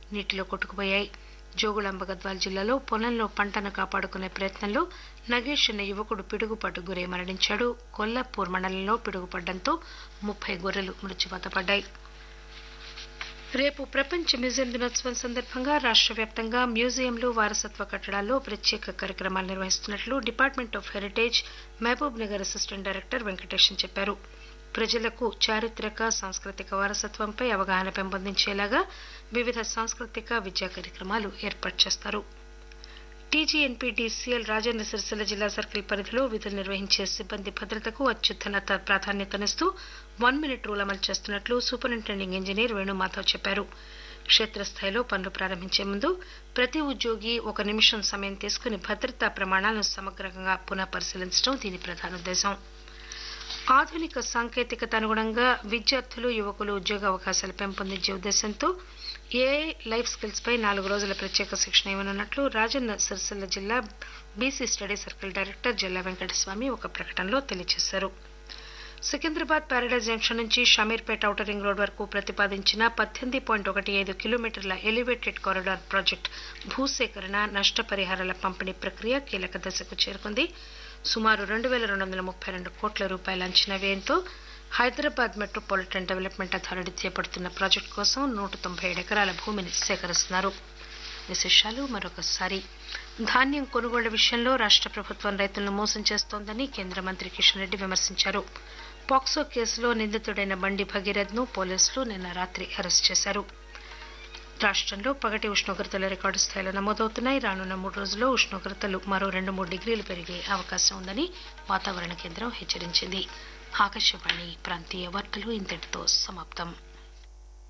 నీటిలో కొట్టుకుపోయాయి జోగులాంబ గద్వాల జిల్లాలో పొలంలో పంటను కాపాడుకునే ప్రయత్నంలో నగేష్ అనే యువకుడు పిడుగుపాటు గురై మరణించాడు కొల్లాపూర్ మండలంలో పిడుగుపడడంతో ముప్పై గొర్రెలు మృత్యువాత పడ్డాయి రేపు ప్రపంచ మ్యూజియం దినోత్సవం సందర్భంగా రాష్ట్ర వ్యాప్తంగా మ్యూజియంలు వారసత్వ కట్టడాల్లో ప్రత్యేక కార్యక్రమాలు నిర్వహిస్తున్నట్లు department of heritage Mahabubnagar assistant director Venkatesan చెప్పారు ప్రజలకు చారిత్రక సాంస్కృతిక వారసత్వంపై అవగాహన పెంపొందించేలాగా వివిధ సాంస్కృతిక విద్యా కార్యక్రమాలు ఏర్పాటు చేస్తారు టీజీఎన్పీడీసీఎల్ రాజన్న సిరిసిల్ల జిల్లా సర్కిల్ పరిధిలో విధులు నిర్వహించే సిబ్బంది భద్రతకు అత్యున్నత ప్రాధాన్యతనిస్తూ వన్ మినిట్ రూల్ అమలు చేస్తున్నట్లు సూపరింటెండింగ్ ఇంజనీర్ వేణుమాధవ్ చెప్పారు క్షేత్రస్థాయిలో పనులు ప్రారంభించే ముందు ప్రతి ఉద్యోగి ఒక నిమిషం సమయం తీసుకుని భద్రతా ప్రమాణాలను సమగ్రంగా పునః పరిశీలించడం దీని ప్రధాన ఉద్దేశం ఆధునిక సాంకేతికత అనుగుణంగా విద్యార్థులు యువకులు ఉద్యోగ అవకాశాలు పెంపొందించే ఉద్దేశంతో ఏఐ లైఫ్ స్కిల్స్ పై నాలుగు రోజుల ప్రత్యేక శిక్షణ ఇవ్వనున్నట్లు రాజన్న సిరిసిల్ల జిల్లా BC study circle director Jalla Venkataswamy ఒక ప్రకటనలో తెలియజేశారు సికింద్రాబాద్ ప్యారడైజ్ జంక్షన్ నుంచి షమీర్పేట ఔటర్ రింగ్ రోడ్ వరకు ప్రతిపాదించిన పద్దెనిమిది పాయింట్ ఒకటి ఐదు కిలోమీటర్ల ఎలివేటెడ్ కారిడార్ ప్రాజెక్టు భూసేకరణ నష్టపరిహారాల పంపిణీ ప్రక్రియ కీలక దశకు చేరుకుంది సుమారు రెండు వేల రెండు వందల ముప్పై రెండు కోట్ల రూపాయల అంచనా వ్యయంతో హైదరాబాద్ మెట్రోపాలిటన్ డెవలప్మెంట్ అథారిటీ చేపడుతున్న ప్రాజెక్టు కోసం నూట తొంభై ఏడు ఎకరాల భూమిని సేకరిస్తున్నారు విశేషాలు మరొకసారి ధాన్యం కొనుగోళ్ల విషయంలో రాష్ట్ర ప్రభుత్వం రైతులను మోసం చేస్తోందని కేంద్ర మంత్రి కిషన్ రెడ్డి విమర్శించారు పాక్సో కేసులో నిందితుడైన బండి భగీరథ్ను పోలీసులు నిన్న రాత్రి అరెస్ట్ చేశారు రాష్ట్రంలో పగటి ఉష్ణోగ్రతలు రికార్డు స్థాయిలో నమోదవుతున్నాయి రానున్న మూడు రోజుల్లో ఉష్ణోగ్రతలు మరో రెండు మూడు డిగ్రీలు పెరిగే అవకాశం ఉందని వాతావరణ కేంద్రం హెచ్చరించింది ఆకాశవాణి ప్రాంతీయ వార్తలు ఇంతటితో సమాప్తం